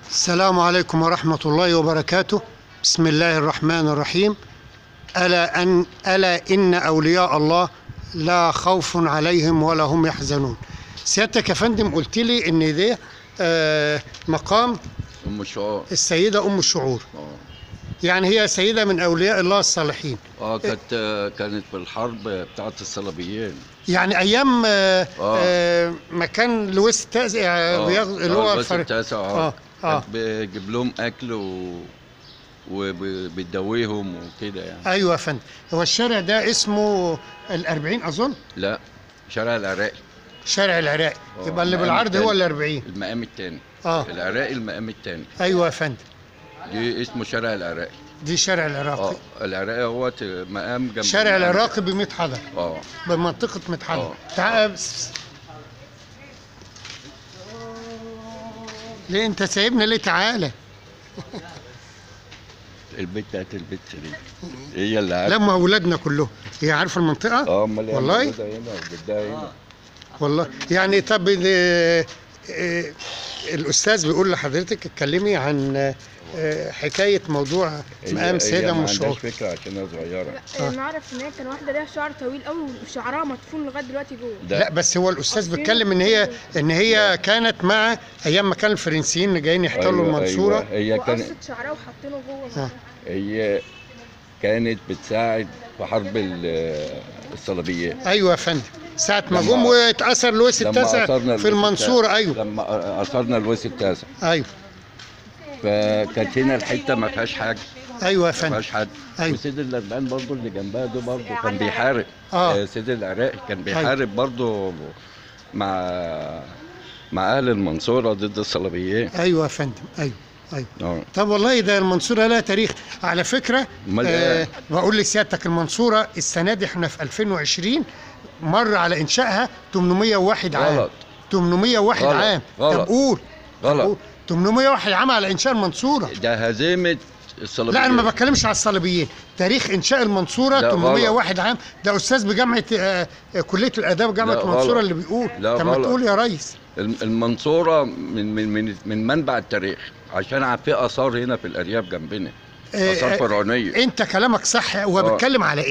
السلام عليكم ورحمة الله وبركاته بسم الله الرحمن الرحيم ألا أن ألا إن أولياء الله لا خوف عليهم ولا هم يحزنون سيادتك يا فندم قلت لي إن ده آه، مقام ام الشعار السيدة أم الشعور اه يعني هي سيدة من أولياء الله الصالحين اه كانت كانت في الحرب بتاعت الصليبيين يعني أيام آه، آه. آه، ما كان لويس التاز اه بياخد اللي هو آه، بس الفر- التاسع اه اه اه كانت بيجيب لهم اكل و وبتدويهم وكده يعني ايوه يا فندم هو الشارع ده اسمه الأربعين أظن لا شارع العراق شارع العراق آه، يبقى اللي المقام بالعرض هو التاني. الأربعين المقام الثاني اه العراقي المقام الثاني ايوه يا فندم دي اسمه شارع العراقي دي شارع اه العراقي العراقي هو مقام جنب شارع المقام العراقي بميت حضر اه بمنطقة ميت حضر آه. تعال بس- ليه انت سايبنا ليه تعالى البيت بتاعت البيت دي هي اللي عارفه لما اولادنا كلهم هي عارفه المنطقة اه امال هي والله؟ موجودة هنا وجدها هنا والله يعني طب آه، آه، الاستاذ بيقول لحضرتك اتكلمي عن آه، حكاية موضوع هي- مقام هي سيدة ما ام عندهاش الشعور فكره عشان هي صغيره آه. لا نعرف ان هي كان واحده ليها شعر طويل قوي وشعرها مدفون لغايه دلوقتي جوه ده لا بس هو الاستاذ أصلي بيتكلم ان هي ان هي كانت مع ايام ما كان الفرنسيين جايين يحتلوا أيوة، المنصوره أيوة. هي كانت وقصت شعرها وحاطينه جوه آه. هي كانت بتساعد في حرب ال- الصليبيين ايوه يا فندم ساعه ما لما- جم واتأثر لويس لما التاسع أثرنا في الويس المنصوره التاسع- ايوه لما اثرنا الويس التاسع ايوه فكانت هنا الحته ما فيهاش حاجه ايوه يا ما فندم فيهاش حد أيوة. وسيد الأربعين برضه اللي جنبها ده برضه كان بيحارب آه. آه، سيد العراقي كان بيحارب برضه مع مع اهل المنصوره ضد الصليبيين ايوه يا فندم ايوه ايوه اه طب والله ده المنصوره لها تاريخ على فكره أمال آه إيه؟ بقول لسيادتك المنصوره السنه دي احنا في 2020 مر على انشائها 801 عام غلط 801 غلط. عام غلط. طب قول طب غلط. قول. 801 عام على انشاء المنصوره ده هزيمه الصليبيين لا انا ما بتكلمش على الصليبيين تاريخ انشاء المنصوره لا، 801 عام ده استاذ بجامعه آه، آه، كليه الاداب جامعه لا، المنصوره غلط. اللي بيقول لا، طب ما غلط. تقول يا ريس الم- المنصوره من من من من منبع التاريخ عشان في اثار هنا في الارياف جنبنا آه، اثار آه، فرعونيه انت كلامك صح هو آه. بيتكلم على